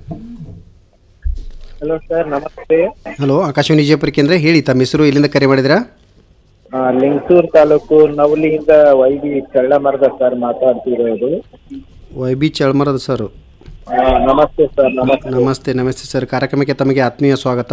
Hello sir ನಮಸ್ತೆ hello Akashvani Vijayapura ಕೇಂದ್ರ ಹೇಳಿ ತಮ್ಮ ಹೆಸರು ಇಲ್ಲಿಂದ ಕರೆ ಮಾಡಿದ್ರಾ ಆ, ಲಿಂಗಸೂರು ತಾಲೂಕು ನವಲಿಯಿಂದ ವೈವಿ ಚಳ್ಳಮರದ ಸರ್ ಮಾತಾಡ್ತಿರೋದು ವೈ ಬಿ ಚಳ್ಮರದ ಸರ್ ಆ, ನಮಸ್ತೆ ಸರ್ ನಮಸ್ತೆ ನಮಸ್ತೆ ನಮಸ್ತೆ ಸರ್ ಕಾರ್ಯಕ್ರಮಕ್ಕೆ ತಮಗೆ ಆತ್ಮೀಯ ಸ್ವಾಗತ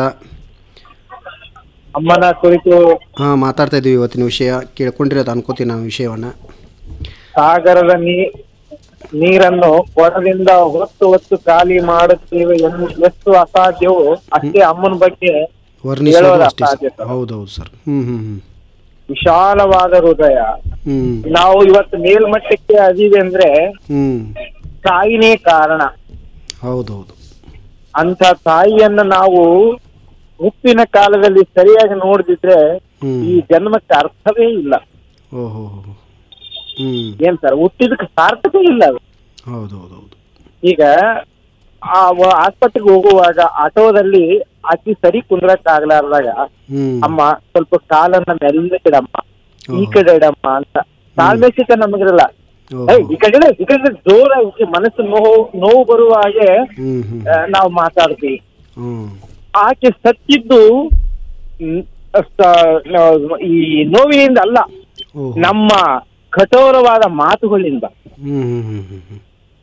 ಅಮ್ಮನ ಕುರಿತು ಹಾಂ ಮಾತಾಡ್ತಾ ಇದ್ದೀವಿ ಇವತ್ತಿನ ವಿಷಯ ಕೇಳ್ಕೊಂಡಿರೋದು ಅನ್ಕೋತೀನಿ ನಾವು ವಿಷಯವನ್ನು ಸಾಗರದ ನೀ ನೀರನ್ನು ಕೊಡದಿಂದ ಹೊತ್ತು ಹೊತ್ತು ಖಾಲಿ ಮಾಡುತ್ತೇವೆ ಎಂದು ಎಷ್ಟು ಅಸಾಧ್ಯವೋ ಅಷ್ಟೇ ಅಮ್ಮನ ಬಗ್ಗೆ ವರ್ಣಿಸೋದು ಹೇಳೋದು ಅಷ್ಟೇ ಅಸಾಧ್ಯ ಸರ್ ಸರ್. ಹೌದೌದು ಸರ್ ಹ್ಞೂ ಹ್ಞೂ ಹ್ಞೂ ವಿಶಾಲವಾದ ಹೃದಯ ಹ್ಞೂ ನಾವು ಇವತ್ತು ಮೇಲ್ಮಟ್ಟಕ್ಕೆ ಅದೀವಿ ಅಂದ್ರೆ ಹ್ಞೂ ತಾಯಿನೇ ಕಾರಣ ಹೌದೌದು ಅಂತ ತಾಯಿಯನ್ನ ನಾವು ಮುಪ್ಪಿನ ಕಾಲದಲ್ಲಿ ಸರಿಯಾಗಿ ನೋಡಿದ್ರೆ ಹ್ಞೂ ಈ ಜನ್ಮಕ್ಕೆ ಅರ್ಥವೇ ಇಲ್ಲ ಓಹೋ ಹ್ಞೂ ಏನ್ ಸರ್ ಹುಟ್ಟಿದಕ್ಕೆ ಸಾರ್ಥಕ ಇಲ್ಲ ಅದು ಹೌದೌದೌದು ಈಗ ಆ ವ- ಆಸ್ಪತ್ರೆಗೆ ಹೋಗುವಾಗ ಆಟೋದಲ್ಲಿ ಅತಿ ಸರಿ ಕುಂದ್ರಕ್ ಆಗ್ಲಾರ್ದಾಗ ಹ್ಞೂ ಅಮ್ಮ ಸ್ವಲ್ಪ ಕಾಲನ್ನ ಮೆಲ್ಲಕ್ಕಿಡಮ್ಮ ಈ ಓಹೋ. ಕಡೆ ಇಡಮ್ಮ ಅಂತ ತಾಳ್ಮೆ ಸಿಕ್ಕ ನಮಗಿರಲ್ಲ ಓಹೋ ಏಯ್, ಈ ಕಡೆ ಇಡು, ಈ ಕಡೆ ಇಡು, ಜೋರಾಗಿ ಮನಸ್ಸು ನೋವು ನೋವು ಬರುವ ಹಾಗೆ ಹ್ಞೂ ಹ್ಞೂ ಆ, ನಾವು ಮಾತಾಡ್ತೀವಿ ಹ್ಞೂ ಆಕೆ ಸತ್ತಿದ್ದು ಮ್, ಸ- ನ- ಈ ನೋವಿನಿಂದ ಅಲ್ಲ ಓಹೋ ನಮ್ಮ ಕಠೋರವಾದ ಮಾತುಗಳಿಂದ ಹ್ಞೂ ಹ್ಞೂ ಹ್ಞೂ ಹ್ಞೂ ಹ್ಞೂ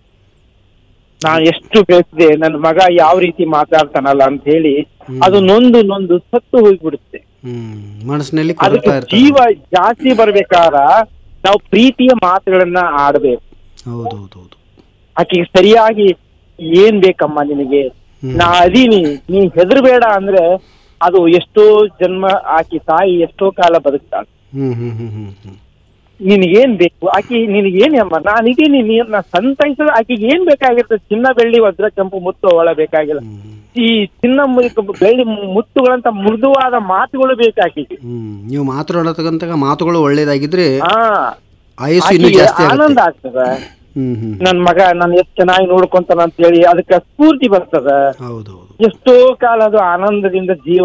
ನಾನು ಎಷ್ಟು ಬೇಸಿದೆ ನನ್ನ ಮಗ ಯಾವ ರೀತಿ ಮಾತಾಡ್ತಾನಲ್ಲ ಅಂತ ಹೇಳಿ ಹ್ಮ್. ಅದು ನೊಂದು ನೊಂದು ಸತ್ತು ಹೋಗ್ಬಿಡುತ್ತೆ ಹ್ಮ್ ಮನಸ್ಸಿನಲ್ಲಿ ಅದಕ್ಕೆ ಕೊರಗ್ತಾ ಇರ್ತಾರೆ ಜೀವ ಜಾಸ್ತಿ ಬರ್ಬೇಕಾರ ನಾವು ಪ್ರೀತಿಯ ಮಾತುಗಳನ್ನ ಆಡ್ಬೇಕು ಹೌದೌದೌದು ಆಕೆಗೆ ಸರಿಯಾಗಿ ಏನ್ ಬೇಕಮ್ಮ ನಿನಗೆ ಹ್ಮ್. ನಾ ಅದೀನಿ ನೀ ಹೆದರ್ಬೇಡ ಅಂದ್ರೆ ಅದು ಎಷ್ಟೋ ಜನ್ಮ ಆಕಿ ತಾಯಿ ಎಷ್ಟೋ ಕಾಲ ಬದುಕ್ತಾಳೆ ಹ್ಮ್ ಹ್ಮ್ ಹ್ಮ್ ಹ್ಮ್ ಹ್ಮ್ ನಿನಗೇನ್ ಬೇಕು ಆಕಿ ನಿನಗೇನ್ ಅಮ್ಮ ನಾನಿದೀನಿ ನೀರ್ ನಾ ಸಂತೈಸದ ಆಕಿಗೆ ಏನ್ ಬೇಕಾಗಿರ್ತದೆ ಚಿನ್ನ ಬೆಳ್ಳಿ ವಜ್ರ ಕೆಂಪು ಮುತ್ತು ಅವಳ ಬೇಕಾಗಿಲ್ಲ ಹ್ಮ್ ಈ ಚಿನ್ನ ಮು- ಬೆಳ್ಳಿ ಮುತ್ತುಗಳಂತ ಮೃದುವಾದ ಮಾತುಗಳು ಬೇಕು ಆಕಿಗೆ ಹ್ಮ್ ನೀವು ಮಾತನಾಡತಕ್ಕಂಥ ಮಾತುಗಳು ಒಳ್ಳೇದಾಗಿದ್ರೆ ಹಾ ಆಯಸ್ಸು ಇನ್ನೂ ಆಕಿಗೆ ಜಾಸ್ತಿ ಆನಂದ ಆಗುತ್ತೆ ಆಗ್ತದ ಹ್ಮ್ ಹ್ಮ್ ನನ್ ಮಗ ನನ್ ಎಷ್ಟ್ ಚೆನ್ನಾಗಿ ನೋಡ್ಕೊಂತಾನ ಅಂತ ಹೇಳಿ ಅದಕ್ಕೆ ಸ್ಫೂರ್ತಿ ಬರ್ತದ ಹೌದೌದು ಎಷ್ಟೋ ಕಾಲ ಅದು ಆನಂದದಿಂದ ಜೀವ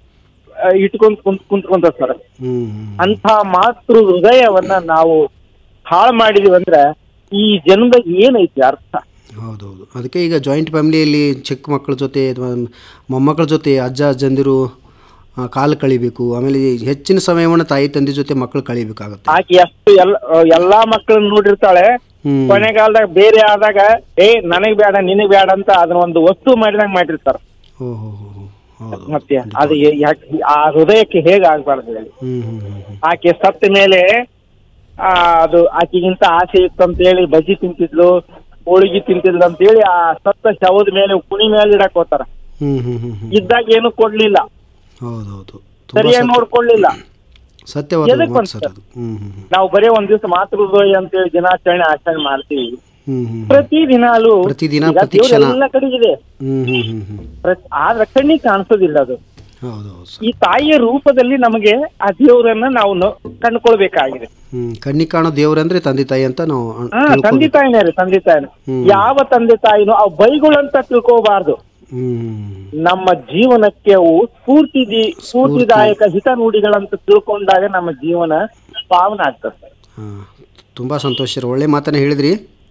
ಆ, ಇಟ್ಕೊಂಡ್ ಕುಂತ್ ಕುಂತ್ಕೊಂತ ಸರ್ ಹ್ಮ್ ಹ್ಮ್ ಅಂತ ಮಾತೃ ಹೃದಯವನ್ನ ನಾವು ಹಾಳು ಮಾಡಿದೀವಿ ಅಂದ್ರೆ ಈ ಜನ್ಮದಾಗ ಏನೈತಿ ಅರ್ಥ ಹೌದೌದು ಅದಕ್ಕೆ ಈಗ ಜಾಯಿಂಟ್ ಫ್ಯಾಮಿಲಿಯಲ್ಲಿ ಚಿಕ್ಕ ಮಕ್ಕಳ ಜೊತೆ ಅಥವಾ ಮೊಮ್ಮಕ್ಕಳ ಜೊತೆ ಅಜ್ಜ ಅಜ್ಜಂದಿರು ಆ, ಕಾಲ ಕಳಿಬೇಕು ಆಮೇಲೆ ಹೆಚ್ಚಿನ ಸಮಯವನ್ನು ತಾಯಿ ತಂದೆ ಜೊತೆ ಮಕ್ಕಳು ಕಳಿಬೇಕಾಗುತ್ತೆ ಆಕೆ ಎಷ್ಟು ಎಲ್ಲ ಎಲ್ಲಾ ಮಕ್ಕಳನ್ನ ನೋಡಿರ್ತಾಳೆ ಹ್ಮ್ ಕೊನೆಗಾಲದಾಗ ಬೇರೆ ಆದಾಗ ಏ ನನಗ್ ಬೇಡ ನಿನಗ್ ಬೇಡ ಅಂತ ಅದನ್ನ ಒಂದು ವಸ್ತು ಮಾಡಿದಂಗ್ ಮಾಡಿರ್ತಾರ ಓ ಹೋ ಹೋ ಹೋ. ಹೌದು ಮತ್ತೆ ಅದು ಯಾಕೆ ಆ ಹೃದಯಕ್ಕೆ ಹೇಗೆ ಆಗ್ಬಾರ್ದು ಹೇಳಿ ಹ್ಮ್ ಹ್ಮ್ ಹ್ಮ್ ಹ್ಮ್ ಆಕೆ ಸತ್ತ ಮೇಲೆ ಆ ಅದು ಆಕೆಗಿಂತ ಆಸೆ ಇತ್ತು ಅಂತ ಹೇಳಿ ಬಜ್ಜಿ ತಿಂತಿದ್ಲು ಹೋಳಿಗೆ ತಿಂತಿದ್ಲು ಅಂತ ಹೇಳಿ ಆ ಸತ್ತ ಶವದ ಮೇಲೆ ಕುಣಿ ಮೇಲೆ ಇಡಕ್ ಹೋತಾರ ಹ್ಮ್ ಹ್ಮ್ ಹ್ಮ್ ಹ್ಮ್ ಇದ್ದಾಗ ಏನು ಕೊಡ್ಲಿಲ್ಲ ಹೌದೌದು ತುಂಬಾ ಸರಿಯಾಗಿ ಸತ್ಯ- ನೋಡ್ಕೊಳ್ಳಿಲ್ಲ ಸತ್ಯವಾದ ಎದಕ್ ಮಾತು ಬಂತು ಸರ್ ಅದು ಹ್ಮ್ ಹ್ಮ್ ಹ್ಮ್. ನಾವು ಬರೀ ಒಂದ್ ದಿವಸ ಮಾತೃಹೃದಯ ಅಂತ ಹೇಳಿ ದಿನಾಚರಣೆ ಆಚರಣೆ ಮಾಡ್ತೀವಿ ಹ್ಮ್ ಹ್ಮ್ ಪ್ರತಿ ದಿನಾಲು ಪ್ರತಿದಿನ, ಈಗ ಪ್ರತಿ ದೇವ್ರು ಕ್ಷಣ. ಎಲ್ಲ ಕಡೆಗಿದೆ ಹ್ಮ್ ಹ್ಮ್ ಹ್ಮ್ ಹ್ಮ್ ಪ್ರತ್- ಆದ್ರೆ ಕಣ್ಣಿಗೆ ಕಾಣಿಸೋದಿಲ್ಲ ಅದು ಹೌದೌದು ಸರ್ ಈ ತಾಯಿಯ ರೂಪದಲ್ಲಿ ನಮಗೆ ಆ ದೇವರನ್ನ ನಾವು ನೊ- ಕಂಡುಕೊಳ್ಬೇಕಾಗಿದೆ ಹ್ಮ್ ಕಣ್ಣಿಗೆ ಕಾಣೋ ದೇವ್ರಂದ್ರೆ ತಂದೆ ತಾಯಿ ಅಂತ ನಾವು ಅನ್- ಹಾ ತಂದೆ ತಿಳ್ಕೊಬೇಕು. ತಾಯಿನೇ ರೀ ತಂದೆ ತಾಯಿನ ಹ್ಮ್. ಯಾವ ತಂದೆ ತಾಯಿನೂ ಅವು ಬೈಗುಳಂತ ತಿಳ್ಕೋಬಾರ್ದು ಹ್ಮ್ ನಮ್ಮ ಜೀವನಕ್ಕೆ ಅವು ಸ್ಫೂರ್ತಿ ದಿ- ಸ್ಫೂರ್ತಿದಾಯಕ ಹಿತ ನುಡಿಗಳಂತ ತಿಳ್ಕೊಂಡಾಗ ನಮ್ಮ ಜೀವನ ಪಾವನ ಆಗ್ತದೆ ಹಾ ತುಂಬಾ ಸಂತೋಷ ಸರ್ ಒಳ್ಳೆ ಮಾತನ್ನ ಹೇಳಿದ್ರಿ